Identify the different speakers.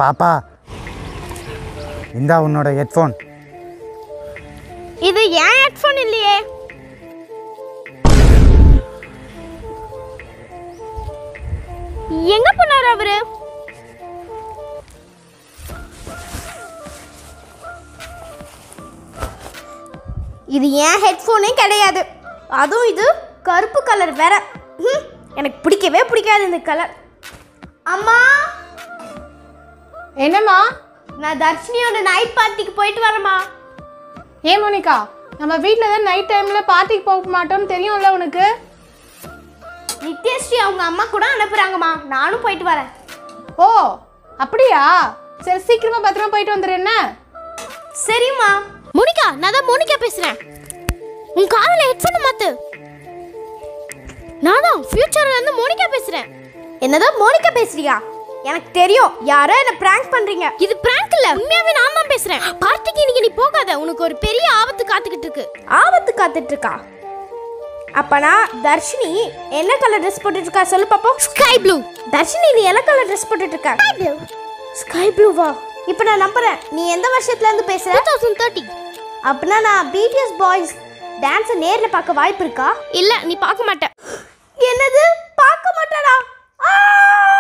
Speaker 1: பாப்பா இந்தா உன்னோட ஹெட்ஃபோன்
Speaker 2: இது ஏன் ஹெட்ஃபோன் இல்லையே எங்க போனாரு அவரு இது ஏன் ஹெட்ஃபோனே கிடையாது அதுவும் இது கருப்பு கலர் வேற ஹம், எனக்கு பிடிக்கவே பிடிக்காது இந்த கலர் அம்மா
Speaker 3: என்னம்மா
Speaker 2: நான் தர்ஷினியோட நைட் பார்ட்டிக்கு போயிட்டு வரேம்மா
Speaker 3: ஏன் மோனிகா நம்ம வீட்டில் தான் நைட் டைமில் பார்ட்டிக்கு போக மாட்டோம்னு தெரியும்ல உனக்கு
Speaker 2: நித்யஸ்ரீ அவங்க அம்மா கூட அனுப்புறாங்கம்மா நானும் போயிட்டு வரேன்
Speaker 3: ஓ அப்படியா சரி சீக்கிரமா பத்திரமா போயிட்டு வந்துடு என்ன
Speaker 2: சரிம்மா மோனிகா நான் தான் மோனிகா பேசுறேன் உன் காதுல ஹெட்ஃபோன் மாத்து நான் தான் ஃபியூச்சர்ல இருந்து மோனிகா பேசுறேன் என்னதான் மோனிகா பேசுறியா எனக்கு தெரியும் யாரோ என்ன பிராங்க் பண்றீங்க இது பிராங்க் இல்ல உண்மையாவே நான் தான் பேசுறேன் பார்ட்டிக்கு இன்னைக்கு நீ போகாத உனக்கு ஒரு பெரிய ஆபத்து காத்துக்கிட்டு இருக்கு ஆபத்து காத்துட்டு இருக்கா அப்பனா தர்ஷினி என்ன கலர் ட்ரெஸ் போட்டுட்டு இருக்கா சொல்லு பாப்போம் ஸ்கை ப்ளூ தர்ஷினி நீ என்ன கலர் ட்ரெஸ் போட்டுட்டு இருக்க ஸ்கை ப்ளூ ஸ்கை ப்ளூவா இப்போ நான் நம்புறேன் நீ எந்த வருஷத்துல இருந்து பேசுற 2030 அப்படின்னா நான் பிடிஎஸ் பாய்ஸ் டான்ஸை நேர்ல பார்க்க வாய்ப்பு இருக்கா இல்ல நீ பார்க்க மாட்ட என்னது பார்க்க மாட்டடா ஆ